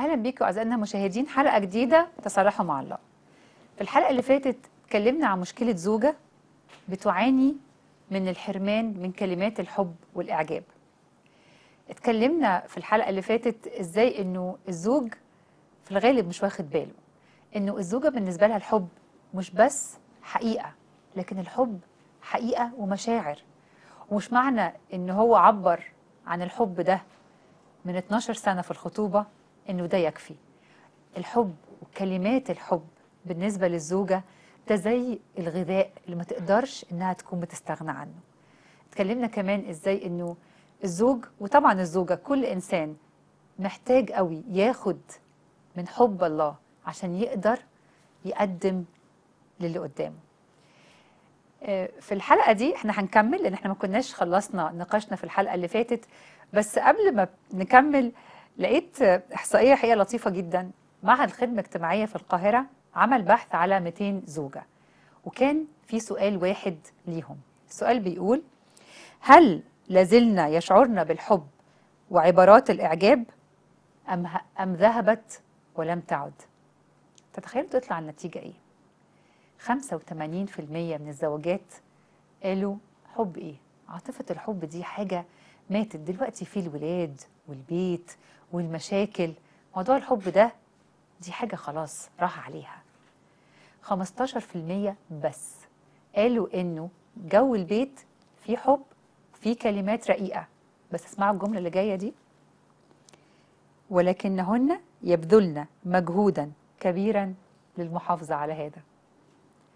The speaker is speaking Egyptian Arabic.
اهلا بيكم اعزائنا المشاهدين حلقه جديده تصالحوا مع الله في الحلقه اللي فاتت اتكلمنا عن مشكله زوجه بتعاني من الحرمان من كلمات الحب والاعجاب اتكلمنا في الحلقه اللي فاتت ازاي انه الزوج في الغالب مش واخد باله انه الزوجه بالنسبه لها الحب مش بس حقيقه لكن الحب حقيقه ومشاعر ومش معنى ان هو عبر عن الحب ده من 12 سنه في الخطوبه انه ده يكفي الحب وكلمات الحب بالنسبه للزوجه ده زي الغذاء اللي ما تقدرش انها تكون بتستغنى عنه اتكلمنا كمان ازاي انه الزوج وطبعا الزوجه كل انسان محتاج قوي ياخد من حب الله عشان يقدر يقدم للي قدامه آه، في الحلقه دي احنا هنكمل لان احنا ما كناش خلصنا نقاشنا في الحلقه اللي فاتت بس قبل ما نكمل لقيت آه، احصائيه حقيقه لطيفه جدا معهد الخدمه الاجتماعيه في القاهره عمل بحث على 200 زوجه وكان في سؤال واحد ليهم السؤال بيقول هل لازلنا يشعرن بالحب وعبارات الاعجاب ام ه- ام ذهبت ولم تعد تتخيلوا تطلع النتيجه ايه 85% من الزواجات قالوا حب ايه عاطفة الحب دي حاجة ماتت دلوقتي في الولاد والبيت والمشاكل موضوع الحب ده دي حاجة خلاص راح عليها 15% بس قالوا انه جو البيت فيه حب فيه كلمات رقيقة بس اسمعوا الجملة اللي جاية دي ولكنهن يبذلن مجهودا كبيرا للمحافظة على هذا